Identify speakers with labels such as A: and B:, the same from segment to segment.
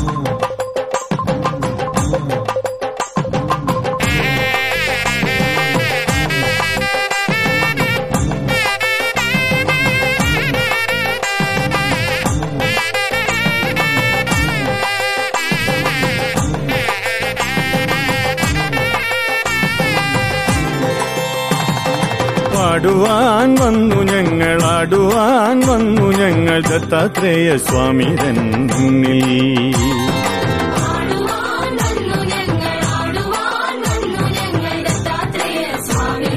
A: പാടുവാൻ വന്നു ഞങ്ങൾ ആടുവാൻ വന്നു ഞങ്ങൾ ദത്താത്രേയ സ്വാമി തന്നിൽ
B: ആടുവാൻ വന്നു ഞങ്ങൾ ആടുവാൻ വന്നു ഞങ്ങൾ ദത്താത്രേയ സ്വാമി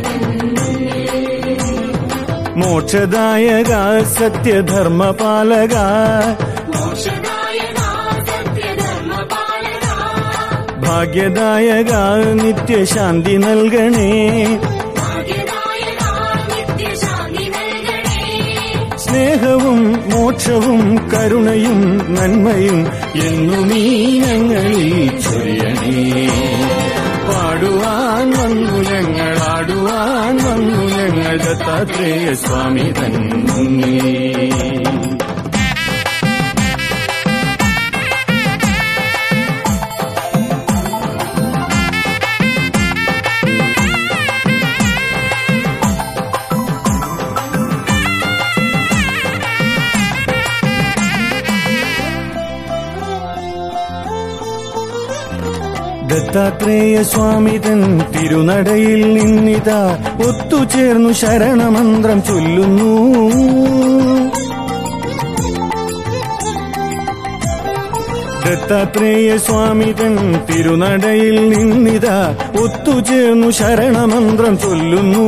A: മോക്ഷദായക സത്യധർമ്മപാലക
B: മോക്ഷദായക സത്യധർമ്മപാലക
A: ഭാഗ്യദായക നിത്യശാന്തി നൽകണേ
B: ഭാഗ്യദായക നിത്യശാന്തി നൽകണേ
A: സ്നേഹവും മോക്ഷവും കരുണയും നന്മയും എന്നുമീ ഞങ്ങളിൽ ചൊരിയണേ പാടുവാൻ വന്നു ഞങ്ങൾ ആടുവാൻ വന്നു ഞങ്ങൾ ദത്താത്രേയ സ്വാമി തന്നെ ദത്താത്രേയ സ്വാമി തൻ തിരുനടയിൽ നിന്നിതാ ഒത്തുചേർന്നു ശരണമന്ത്രം ചൊല്ലുന്നു ദത്താത്രേയ സ്വാമി തൻ തിരുനടയിൽ നിന്നിതാ ഒത്തുചേർന്നു ശരണമന്ത്രം ചൊല്ലുന്നു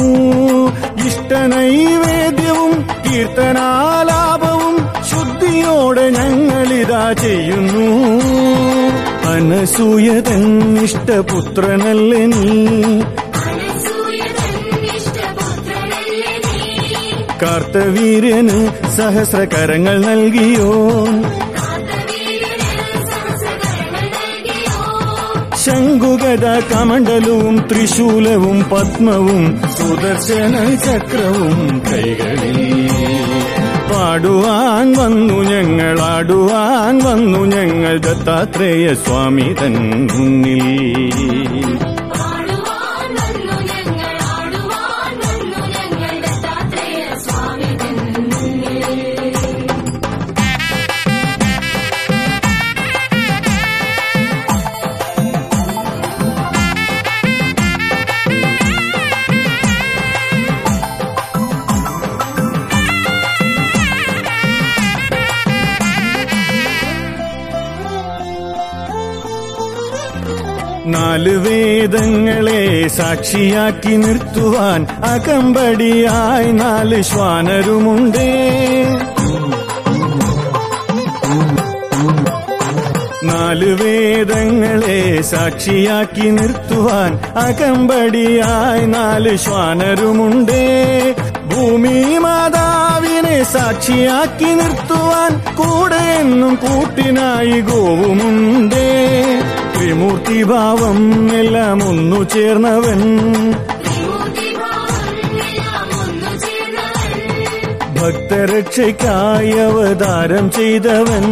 A: ഇഷ്ടനൈവേദ്യവും കീർത്തനാലാപവും ശുദ്ധിയോടെ ഞങ്ങളിതാ ചെയ്യുന്നു അനസൂയ തൻ ഇഷ്ടപുത്രനല്ല നീ
B: അനസൂയതൻ ഇഷ്ടപുത്രനല്ലേ നീ
A: കാർത്തവീര്യന് സഹസ്രകരങ്ങൾ നൽകിയോ
B: കാന്തവീരന് സഹസ്രകരങ്ങൾ നൽകിയോ
A: ശംഖുഗത കമണ്ഡലവും ത്രിശൂലവും പത്മവും സുദർശന ചക്രവും കൈകളിൽ പാടുവാൻ വന്നു ഞങ്ങൾ ആടുവാൻ വന്നു ഞങ്ങൾ ദത്താത്രേയ സ്വാമി തൻ മുന്നിൽ
B: ആടുവാൻ വന്നു ഞങ്ങൾ ആടുവാൻ വന്നു ഞങ്ങൾ ദത്താത്രേയ സ്വാമി
A: നാല് വേദങ്ങളെ സാക്ഷിയാക്കി നിർത്തുവാൻ അകമ്പടിയായി നാല് ശ്വാനരുമുണ്ടേ നാല് വേദങ്ങളെ സാക്ഷിയാക്കി നിർത്തുവാൻ അകമ്പടിയായി നാല് ശ്വാനരുമുണ്ടേ ഭൂമി മാതാവിനെ സാക്ഷിയാക്കി നിർത്തുവാൻ കൂടെ എന്നും കൂട്ടിനായി ഗോവുമുണ്ടേ ത്രിമൂർത്തി ഭാവം എല്ലാം ഒന്നു ചേർന്നവൻ ഭക്തരക്ഷയ്ക്കായി അവതാരം ചെയ്തവൻ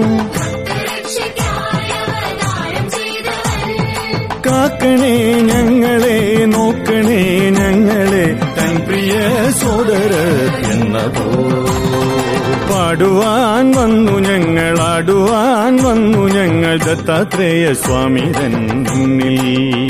A: കാക്കണേ ഞങ്ങളെ നോക്കണേ ഞങ്ങളെ തൻ പ്രിയ സോദര എന്നതോ പാടുവാൻ വന്നു ഞങ്ങൾ ആടുവാൻ വന്നു ഞങ്ങൾ ദത്താത്രേയ സ്വാമി തന്നിൽ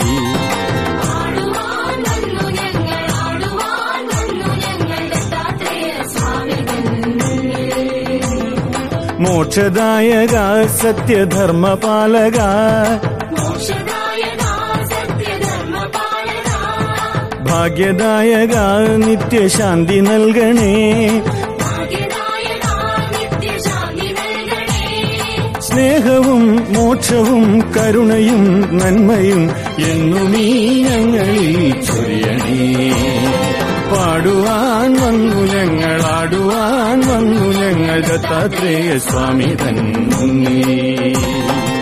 A: മോക്ഷദായക സത്യധർമ്മപാലക ഭാഗ്യദായക നിത്യശാന്തി നൽകണേ സ്നേഹവും മോക്ഷവും കരുണയും നന്മയും എന്നുമീ ഞങ്ങളിൽ ചൊരിയണേ പാടുവാൻ വന്നു ഞങ്ങൾ ആടുവാൻ വന്നു ഞങ്ങൾ ദത്താത്രേയ സ്വാമി തന്നെ